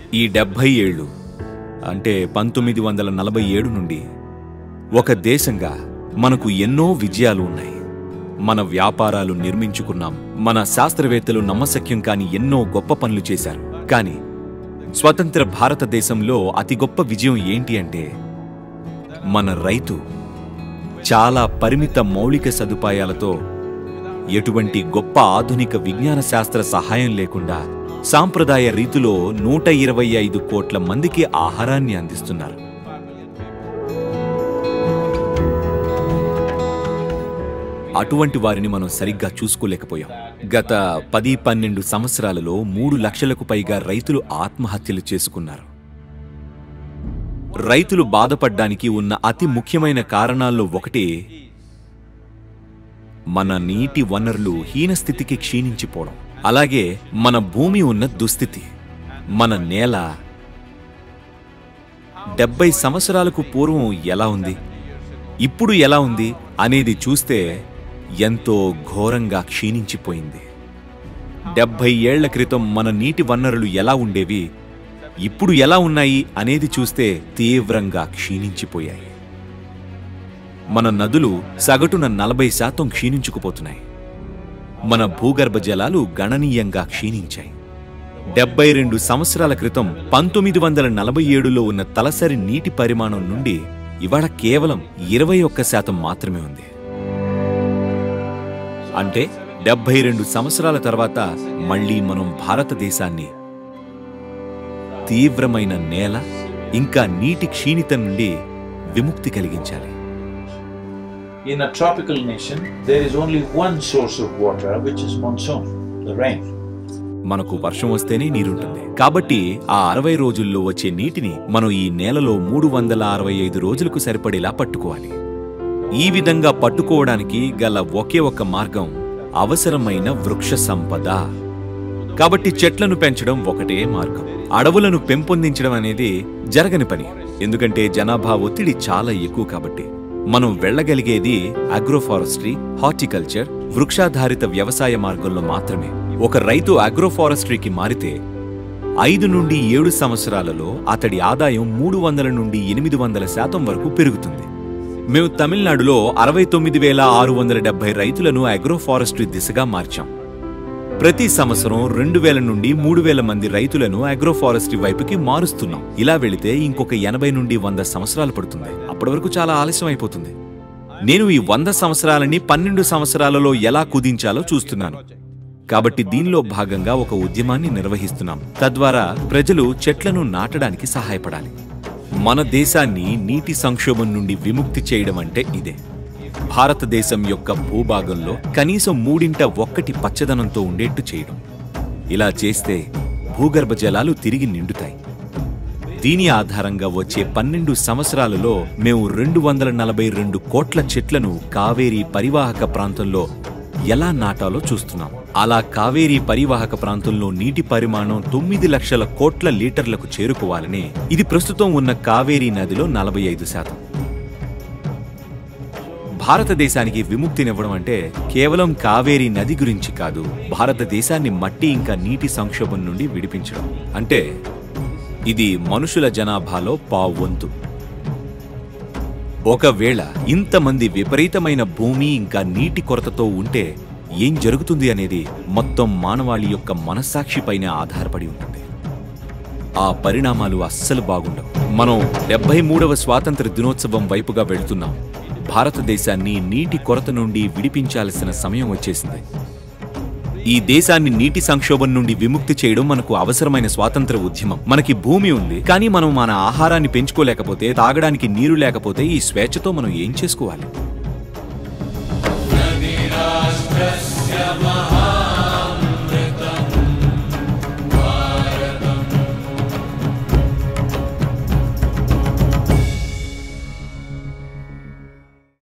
ఈ డెబ్భై ఏళ్ళు అంటే పంతొమ్మిది వందల నలభై ఏడు నుండి ఒక దేశంగా మనకు ఎన్నో విజయాలు ఉన్నాయి మన వ్యాపారాలు నిర్మించుకున్నాం మన శాస్త్రవేత్తలు నమ్మశక్యం కాని ఎన్నో గొప్ప పనులు చేశారు కానీ స్వతంత్ర భారతదేశంలో అతి గొప్ప విజయం ఏంటి అంటే మన రైతు చాలా పరిమిత మౌలిక సదుపాయాలతో ఎటువంటి గొప్ప ఆధునిక విజ్ఞాన శాస్త్ర సహాయం లేకుండా సాంప్రదాయ రీతిలో నూట ఇరవై ఐదు కోట్ల మందికి ఆహారాన్ని అందిస్తున్నారు అటువంటి వారిని మనం సరిగ్గా చూసుకోలేకపోయాం గత పది పన్నెండు సంవత్సరాలలో మూడు లక్షలకు పైగా రైతులు ఆత్మహత్యలు చేసుకున్నారు రైతులు బాధపడ్డానికి ఉన్న అతి ముఖ్యమైన కారణాల్లో ఒకటి మన నీటి వనరులు హీనస్థితికి క్షీణించిపోవడం అలాగే మన భూమి ఉన్న దుస్థితి మన నేల డెబ్బై సంవత్సరాలకు పూర్వం ఎలా ఉంది ఇప్పుడు ఎలా ఉంది అనేది చూస్తే ఎంతో ఘోరంగా క్షీణించిపోయింది డెబ్బై ఏళ్ల క్రితం మన నీటి వనరులు ఎలా ఉండేవి ఇప్పుడు ఎలా ఉన్నాయి అనేది చూస్తే తీవ్రంగా క్షీణించిపోయాయి మన నదులు సగటున నలభై శాతం క్షీణించుకుపోతున్నాయి మన భూగర్భ జలాలు గణనీయంగా క్షీణించాయి డెబ్బై రెండు సంవత్సరాల క్రితం పంతొమ్మిది వందల నలభై ఏడులో ఉన్న తలసరి నీటి పరిమాణం నుండి ఇవాళ కేవలం ఇరవై ఒక్క శాతం మాత్రమే ఉంది అంటే డెబ్బై రెండు సంవత్సరాల తర్వాత మళ్ళీ మనం భారతదేశాన్ని తీవ్రమైన నేల ఇంకా నీటి క్షీణిత నుండి విముక్తి కలిగించాలి In a tropical nation, there is only one source of water, which is monsoon, the rain. మనకు వర్షం వస్తేనే నీరుంటుంది కాబట్టి ఆ అరవై రోజుల్లో వచ్చే నీటిని మనం ఈ నేలలో మూడు వందల అరవై ఐదు రోజులకు సరిపడేలా పట్టుకోవాలి ఈ విధంగా పట్టుకోవడానికి గల ఒకే ఒక మార్గం అవసరమైన వృక్ష సంపద కాబట్టి చెట్లను పెంచడం ఒకటే మార్గం అడవులను పెంపొందించడం అనేది జరగని పని ఎందుకంటే జనాభా ఒత్తిడి చాలా ఎక్కువ కాబట్టి మనం వెళ్ళగలిగేది అగ్రోఫారెస్ట్రీ హార్టికల్చర్ వృక్షాధారిత వ్యవసాయ మార్గంలో మాత్రమే ఒక రైతు అగ్రోఫారెస్ట్రీకి మారితే ఐదు నుండి ఏడు సంవత్సరాలలో అతడి ఆదాయం మూడు వందల నుండి ఎనిమిది వందల శాతం వరకు పెరుగుతుంది మేము తమిళనాడులో అరవై తొమ్మిది వేల ఆరు వందల డెబ్బై రైతులను అగ్రోఫారెస్ట్రీ దిశగా మార్చాం ప్రతి సంవత్సరం రెండు వేల నుండి మూడు వేల మంది రైతులను అగ్రోఫారెస్ట్రీ వైపుకి మారుస్తున్నాం ఇలా వెళితే ఇంకొక ఎనభై నుండి వంద సంవత్సరాలు పడుతుంది అప్పటి వరకు చాలా ఆలస్యం అయిపోతుంది నేను ఈ వంద సంవత్సరాలని పన్నెండు సంవత్సరాలలో ఎలా కుదించాలో చూస్తున్నాను కాబట్టి దీనిలో భాగంగా ఒక ఉద్యమాన్ని నిర్వహిస్తున్నాం తద్వారా ప్రజలు చెట్లను నాటడానికి సహాయపడాలి మన దేశాన్ని నీటి సంక్షోభం నుండి విముక్తి చేయడం అంటే ఇదే భారతదేశం యొక్క భూభాగంలో కనీసం మూడింట ఒక్కటి పచ్చదనంతో ఉండేట్టు చేయడం ఇలా చేస్తే భూగర్భ జలాలు తిరిగి నిండుతాయి దీని ఆధారంగా వచ్చే పన్నెండు సంవత్సరాలలో మేము రెండు వందల నలభై రెండు కోట్ల చెట్లను కావేరీ పరివాహక ప్రాంతంలో ఎలా నాటాలో చూస్తున్నాం అలా కావేరీ పరివాహక ప్రాంతంలో నీటి పరిమాణం తొమ్మిది లక్షల కోట్ల లీటర్లకు చేరుకోవాలని ఇది ప్రస్తుతం ఉన్న కావేరీ నదిలో నలభై ఐదు శాతం భారతదేశానికి విముక్తినివ్వడం అంటే కేవలం కావేరీ నది గురించి కాదు భారతదేశాన్ని మట్టి ఇంకా నీటి సంక్షోభం నుండి విడిపించడం అంటే ఇది మనుషుల జనాభాలో పావంతు ఒకవేళ ఇంతమంది విపరీతమైన భూమి ఇంకా నీటి కొరతతో ఉంటే ఏం జరుగుతుంది అనేది మొత్తం మానవాళి యొక్క మనస్సాక్షిపైన ఆధారపడి ఉంటుంది ఆ పరిణామాలు అస్సలు బాగుండవు మనం డెబ్బై మూడవ స్వాతంత్ర దినోత్సవం వైపుగా వెళ్తున్నాం భారతదేశాన్ని నీటి కొరత నుండి విడిపించాల్సిన సమయం వచ్చేసింది ఈ దేశాన్ని నీటి సంక్షోభం నుండి విముక్తి చేయడం మనకు అవసరమైన స్వాతంత్ర ఉద్యమం మనకి భూమి ఉంది కానీ మనం మన ఆహారాన్ని పెంచుకోలేకపోతే తాగడానికి నీరు లేకపోతే ఈ స్వేచ్ఛతో మనం ఏం చేసుకోవాలి నది రాష్ట్ర